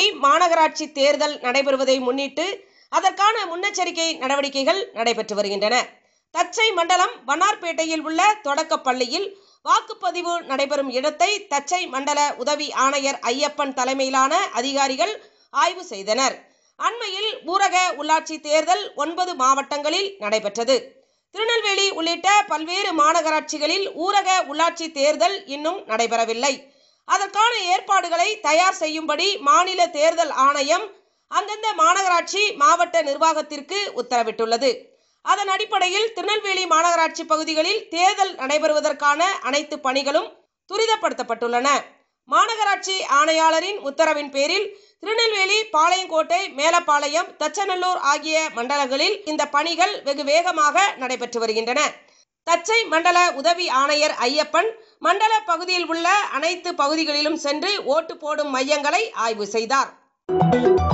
மாநகராட்சி தேர்தல் நடைபெறுவதை முன்னிட்டு அதற்கான முன்னெச்சரிக்கை நடவடிக்கைகள் நடைபெற்று வருகின்றன தச்சை மண்டலம் வண்ணார்பேட்டையில் உள்ள தொடக்கப் பள்ளியில் வாக்குப்பதிவு நடைபெறும் இடத்தை தச்சை மண்டல உதவி ஆணையர் ஐயப்பன் தலைமையிலான அதிகாரிகள் ஆய்வு செய்தனர் அண்மையில் ஊரக உள்ளாட்சி தேர்தல் ஒன்பது மாவட்டங்களில் நடைபெற்றது திருநெல்வேலி உள்ளிட்ட பல்வேறு மாநகராட்சிகளில் ஊரக உள்ளாட்சி தேர்தல் இன்னும் நடைபெறவில்லை அதற்கான ஏற்பாடுகளை தயார் செய்யும்படி மாநில தேர்தல் ஆணையம் அந்தந்த மாநகராட்சி மாவட்ட நிர்வாகத்திற்கு உத்தரவிட்டுள்ளது அதன் அடிப்படையில் திருநெல்வேலி மாநகராட்சி பகுதிகளில் தேர்தல் நடைபெறுவதற்கான அனைத்து பணிகளும் துரிதப்படுத்தப்பட்டுள்ளன மாநகராட்சி ஆணையாளரின் உத்தரவின் பேரில் திருநெல்வேலி பாளையங்கோட்டை மேலப்பாளையம் தச்சநல்லூர் ஆகிய மண்டலங்களில் இந்த பணிகள் வெகு வேகமாக நடைபெற்று வருகின்றன தச்சை மண்டல உதவி ஆணையர் ஐயப்பன் மண்டல பகுதியில் உள்ள அனைத்து பகுதிகளிலும் சென்று ஓட்டு போடும் மையங்களை ஆய்வு செய்தார்